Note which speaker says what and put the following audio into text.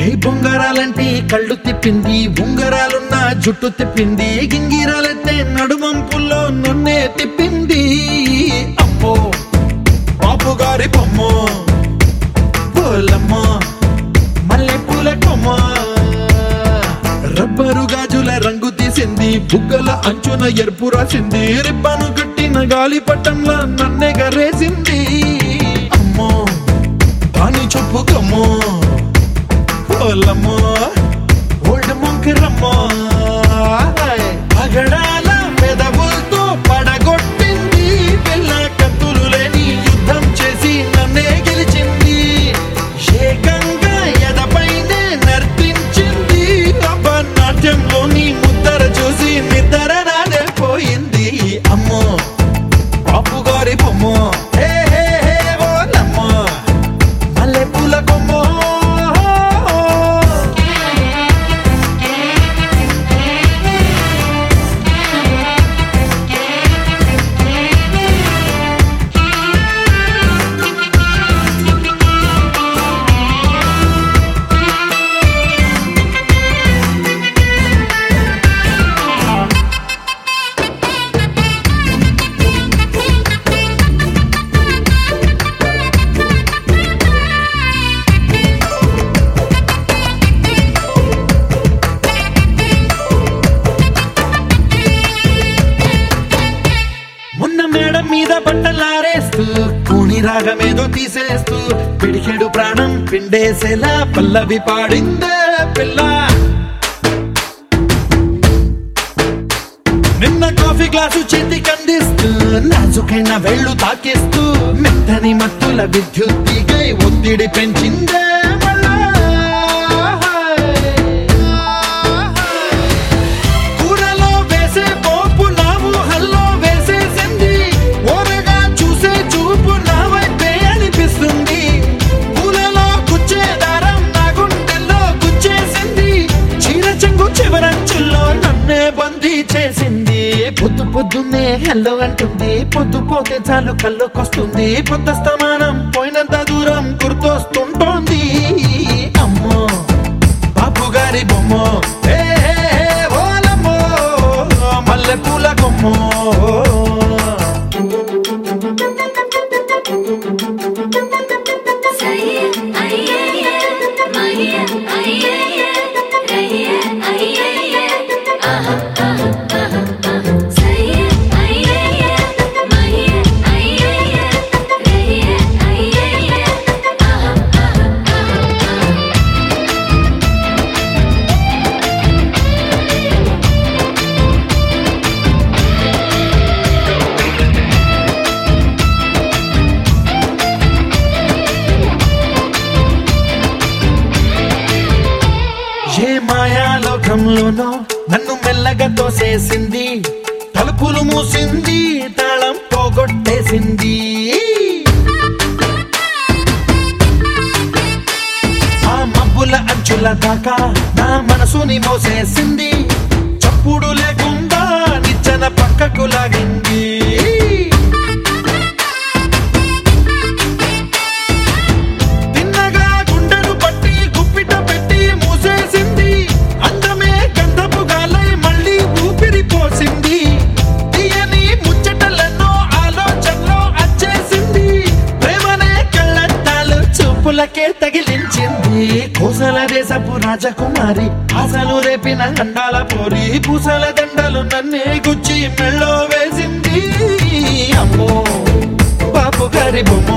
Speaker 1: ఏ బొంగరాలంటే కళ్ళు తిప్పింది ఉంగరాలున్న జుట్టు తిప్పింది గింగిరాలైతే నడుమంపుల్లో నన్నే తిప్పింది అమ్మో బాపు గారి బొమ్మ పోలమ్మ మల్లె పూల కొమ్మ రబ్బరు గాజుల రంగు తీసింది బుగ్గల అంచున ఎరుపు రాసింది రిబ్బను కట్టిన గాలి పట్టంలా నన్నే గరేసింది అమ్మో దాని చెప్పు కమ్మో పోలమ్మో ఓల్డ్ ముంకిరమ్మో పగడాల పెదవులతో పడగొట్టింది పిల్ల కత్తులు లేని యుద్ధం చేసి నన్నే గెలిచింది ఏకంగా ఎదపైనే నర్తించింది అబ్బ నాట్యంలోని ముద్దర చూసి నిద్ర నాదే పోయింది అమ్మో పాపు గారి బొమ్మ హే హే హే ఓలమ్మ మల్లె పూల కొమ్మ మొన్న మేడ మీద బట్టలారేస్తూ కూని రాగమేదో తీసేస్తూ పిడికెడు ప్రాణం పిండేసేలా పల్లవి పాడిందే పిల్ల నిన్న కాఫీ గ్లాసు చేతికి అందిస్తూ నాజుకైన వెళ్ళు తాకిస్తూ మెత్తని మత్తుల విద్యుత్ తీగై ఒత్తిడి పెంచిందే మళ్ళా కూరలో వేసే పోపు నా ఊహల్లో వేసేసింది ఓరగా చూసే చూపు నా వైపే అనిపిస్తుంది పూలలో గుచ్చే దారం నా గుండెల్లో గుచ్చేసింది చీర చెంగు చివరంచుల్లో నన్నే బందీ చేసింది పొద్దు పొద్దున్నే హెల్లో అంటుంది పొద్దు పోతే చాలు కళ్ళొకొస్తుంది పొద్దు స్తమానం పోయినంత దూరం గుర్తొస్తుంటోంది అమ్మో బాపు గారి బొమ్మ ఏ ఏ, ఏ, ఓలమ్మో మల్లె పూల కొమ్మ
Speaker 2: సయ్య అయ్యయ్య మయ్య అయ్యయ్య రయ్య అయ్యయ్య ఆహా ఆహా ఆహా ఆహా సయ్య అయ్యయ్య మయ్య అయ్యయ్య రయ్య అయ్యయ్య ఆహా ఆహా ఆహా
Speaker 1: ఏ మాయాలోకంలోనో నన్ను మెల్లగా తోసేసింది తలుపులు మూసింది తాళం పోగొట్టేసింది ఆ మబ్బుల అంచుల దాకా నా మనసుని మోసేసింది చప్పుడు లేకుండా నిచ్చెన పక్కకు లాగింది తిన్నగా గుండెను పట్టి గుప్పిట పెట్టి మూసేసింది అందమే గంధపు గాలై మళ్ళీ ఊపిరి పోసింది తీయని ముచ్చటలెన్నో ఆలోచనలో అచ్చేసింది ప్రేమనే కళ్ళద్దాలు చూపులకే తగిలించింది కోసల దేశపు రాజకుమారి ఆశలు రేపిన అండాల పోరి పూసల దండలు నన్నే గుచ్చి మెళ్ళో వేసింది అమ్మో బాపు గారి బొమ్మ